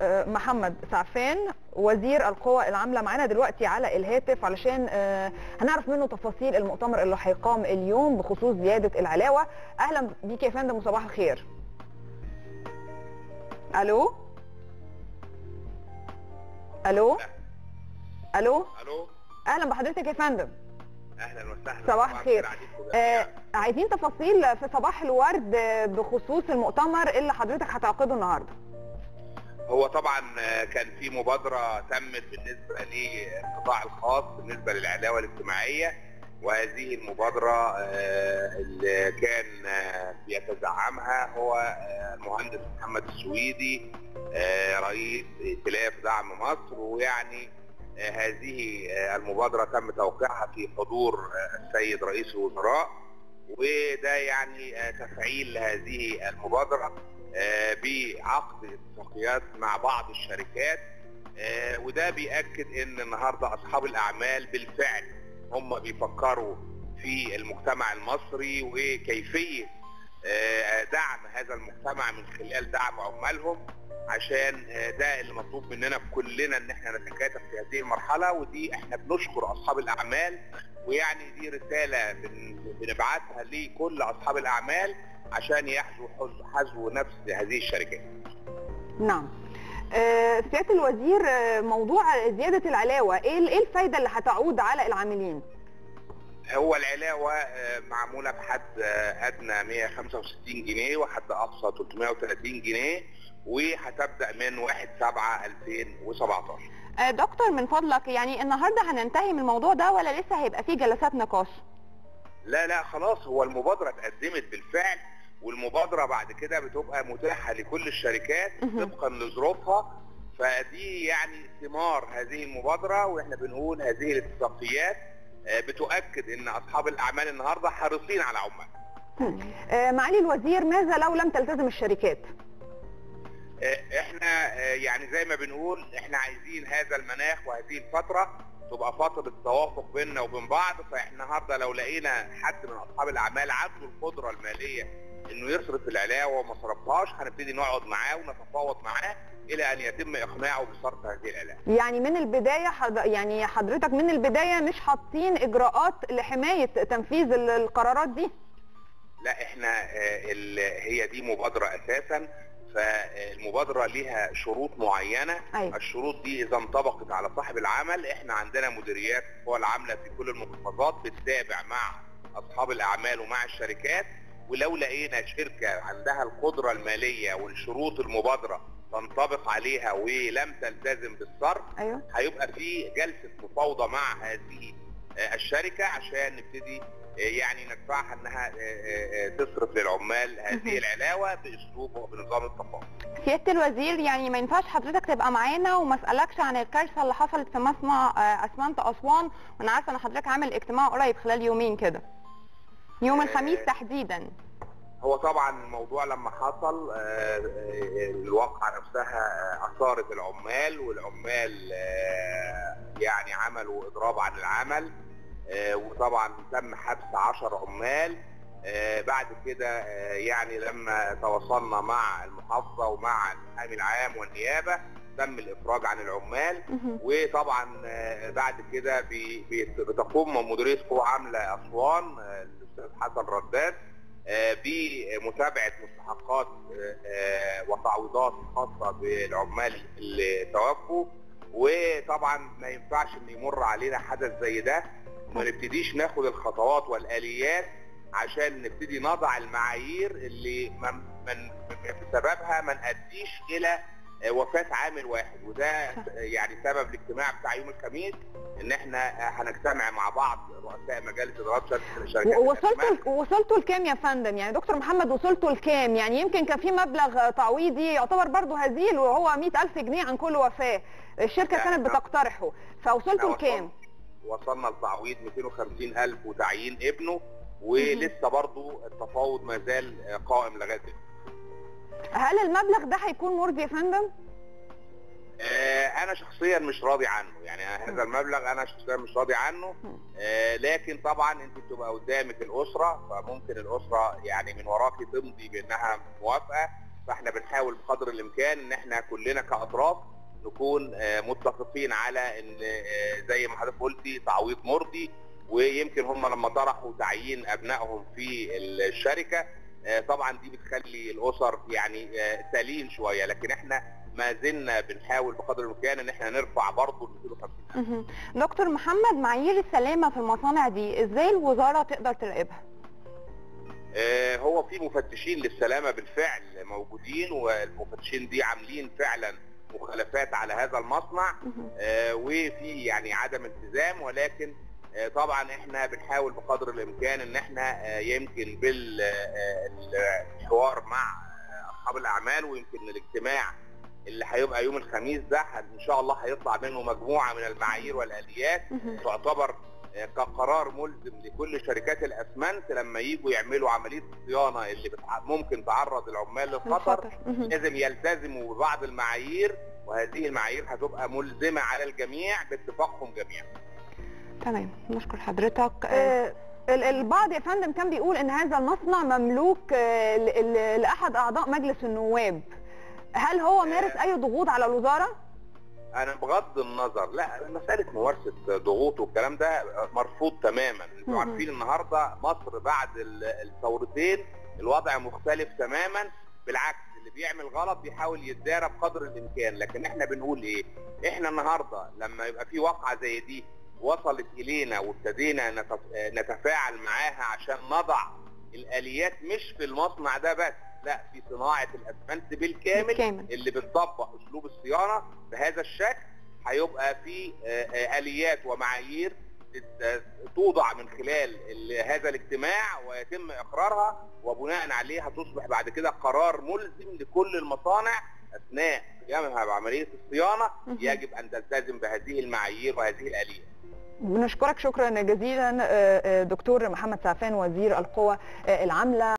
آه، محمد سعفان وزير القوى العامله معانا دلوقتي على الهاتف علشان آه، هنعرف منه تفاصيل المؤتمر اللي هيقام اليوم بخصوص زياده العلاوه اهلا بيك يا فندم وصباح الخير الو الو الو الو اهلا بحضرتك يا فندم اهلا وسهلا صباح طبعاً الخير عليكم آه جميعاً. عايزين تفاصيل في صباح الورد آه، بخصوص المؤتمر اللي حضرتك هتعقده النهارده هو طبعا آه، كان في مبادره تمت بالنسبه للقطاع الخاص بالنسبه للعداوه الاجتماعيه وهذه المبادره آه، اللي كان آه، بيتزعمها هو آه، المهندس محمد السويدي آه، رئيس ائتلاف دعم مصر ويعني آه، هذه آه، المبادره تم توقيعها في حضور آه، السيد رئيس الوزراء وده يعني آه، تفعيل لهذه المبادره آه، بعقد اتفاقيات مع بعض الشركات آه، وده بيأكد ان النهارده اصحاب الاعمال بالفعل هم بيفكروا في المجتمع المصري وكيفيه آه، دعم هذا المجتمع من خلال دعم عمالهم عشان آه، ده اللي مطلوب مننا كلنا ان احنا نتكاتف في هذه المرحله ودي احنا بنشكر اصحاب الاعمال ويعني دي رساله بن- بنبعتها لكل اصحاب الاعمال عشان يحذو حز- حذو نفس هذه الشركات. نعم آه، سياده الوزير آه، موضوع زياده العلاوه ايه ال- ايه الفايده اللي هتعود على العاملين هو العلاوه آه، معموله بحد آه، ادنى 165 جنيه وحد اقصى 330 جنيه وهتبدا من 1 7 2017. آه، دكتور من فضلك يعني النهارده هننتهي من الموضوع ده ولا لسه هيبقى فيه جلسات نقاش لا لا خلاص هو المبادرة اتقدمت بالفعل والمبادرة بعد كده بتبقى متاحة لكل الشركات مهم. طبقا لظروفها فدي يعني ثمار هذه المبادرة واحنا بنقول هذه الاتفاقيات آه، بتؤكد ان اصحاب الاعمال النهارده حريصين على عمال آه، معالي الوزير ماذا لو لم تلتزم الشركات آه، احنا آه، يعني زي ما بنقول احنا عايزين هذا المناخ وهذه الفترة تبقى فترة توافق بيننا وبين بعض فاحنا النهارده لو لقينا حد من اصحاب الاعمال عنده القدرة المالية انه يصرف العلاوة وما صرفهاش هنبتدي نقعد معاه ونتفاوض معاه الى ان يتم اقناعه بصرف هذه العلاوة. يعني من البدايه حض... يعني حضرتك من البدايه مش حاطين اجراءات لحمايه تنفيذ ال- القرارات دي لا احنا آه، ال- هي دي مبادرة اساسا فالمبادرة ليها شروط معينة أيوة. الشروط دي اذا انطبقت على صاحب العمل احنا عندنا مديريات القوى العاملة في كل المحافظات بتتابع مع اصحاب الاعمال ومع الشركات ولو لقينا شركة عندها القدرة المالية والشروط المبادرة تنطبق عليها ولم تلتزم بالصرف ايوه هيبقى في جلسة مفاوضة مع هذه آه، الشركة عشان نبتدي آه، يعني ندفعها انها آه، آه، آه، تصرف للعمال مهم. هذه العلاوة باسلوب وبنظام التفاوض. سيادة الوزير يعني ما ينفعش حضرتك تبقى معانا وما اسالكش عن الكارثة اللي حصلت في مصنع آه، اسمنت اسوان وانا عارفة ان حضرتك عامل اجتماع قريب خلال يومين كده يوم آه، الخميس تحديدا هو طبعا الموضوع لما حصل آه، آه، الواقعة نفسها آه، اثارت العمال والعمال آه، يعني عملوا اضراب عن العمل آه، وطبعا تم حبس 10 عمال آه، بعد كده آه، يعني لما تواصلنا مع المحافظة ومع المحامي العام والنيابة تم الافراج عن العمال مهم. وطبعا آه، بعد كده بي- بيت- بتقوم مديريه قوى عامله اسوان آه، الاستاذ حسن رداد آه، بمتابعه مستحقات آه، آه، وتعويضات خاصه بالعمال اللي توفوا وطبعا ما ينفعش ان يمر علينا حدث زي ده وما نبتديش ناخد الخطوات والاليات عشان نبتدي نضع المعايير اللي من من بسببها ما نأديش الى آه، وفاة عامل واحد وده يعني سبب الاجتماع بتاع يوم الخميس ان احنا آه، هنجتمع مع بعض رؤساء مجالس ادارات شركات شركات الأسماك. وصلتوا وصلتوا لكام يا فندم يعني دكتور محمد وصلتوا لكام يعني يمكن كان في مبلغ تعويضي يعتبر برضه هزيل وهو 100000 جنيه عن كل وفاه الشركه لا، كانت لا. بتقترحه فوصلتوا إحنا لكام وصلنا لتعويض 250 الف وتعيين ابنه ولسه برضو التفاوض ما زال آه، قائم لغايه دلوقتي. هل المبلغ ده هيكون مرضي يا فندم آه، انا شخصيا مش راضي عنه يعني هذا المبلغ انا شخصيا مش راضي عنه آه، لكن طبعا انت بتبقى قدامك الاسره فممكن الاسره يعني من وراكي تمضي بانها موافقه فاحنا بنحاول بقدر الامكان ان احنا كلنا كاطراف نكون آه، متفقين على ان آه، زي ما حضرتك قلتي تعويض مرضي ويمكن هم لما طرحوا تعيين ابنائهم في الشركه آه، طبعا دي بتخلي الاسر يعني آه، تلين شويه لكن احنا ما زلنا بنحاول بقدر الامكان ان احنا نرفع برضه ل 250 مهم. دكتور محمد معايير السلامه في المصانع دي ازاي الوزاره تقدر تراقبها آه، هو في مفتشين للسلامه بالفعل موجودين والمفتشين دي عاملين فعلا مخالفات على هذا المصنع مهم. آه، وفي يعني عدم التزام ولكن آه، طبعا احنا بنحاول بقدر الامكان ان احنا آه، يمكن بالحوار مع آه، اصحاب الاعمال ويمكن الاجتماع اللي هيبقى يوم الخميس ده ان شاء الله هيطلع منه مجموعه من المعايير والاليات مهم. تعتبر آه، كقرار ملزم لكل شركات الاسمنت لما يجوا يعملوا عمليه الصيانه اللي بتع- ممكن تعرض العمال للخطر الخطر مهم. لازم يلتزموا ببعض المعايير وهذه المعايير هتبقى ملزمه على الجميع باتفاقهم جميعا. تمام نشكر حضرتك آه، آه، ال- البعض يا فندم كان بيقول ان هذا المصنع مملوك آه، ل- ل- لاحد اعضاء مجلس النواب هل هو مارس اي ضغوط على الوزاره انا بغض النظر لا مساله ممارسه ضغوط والكلام ده مرفوض تماما انتوا مهم. عارفين النهارده مصر بعد ال- الثورتين الوضع مختلف تماما بالعكس اللي بيعمل غلط بيحاول يتدارى بقدر الامكان لكن احنا بنقول ايه احنا النهارده لما يبقى في واقعه زي دي وصلت الينا وابتدينا نتف- نتفاعل معاها عشان نضع الاليات مش في المصنع ده بس لا في صناعه الاسمنت بالكامل بالكامل. اللي بتطبق اسلوب الصيانه بهذا الشكل هيبقى في آه، آه، اليات ومعايير تت- توضع من خلال ال- هذا الاجتماع ويتم اقرارها وبناء عليها تصبح بعد كده قرار ملزم لكل المصانع اثناء قيامها بعمليه الصيانه مهم. يجب ان تلتزم بهذه المعايير وهذه الاليات بنشكرك شكرا جزيلا آه، آه، دكتور محمد سعفان وزير القوى آه، العامله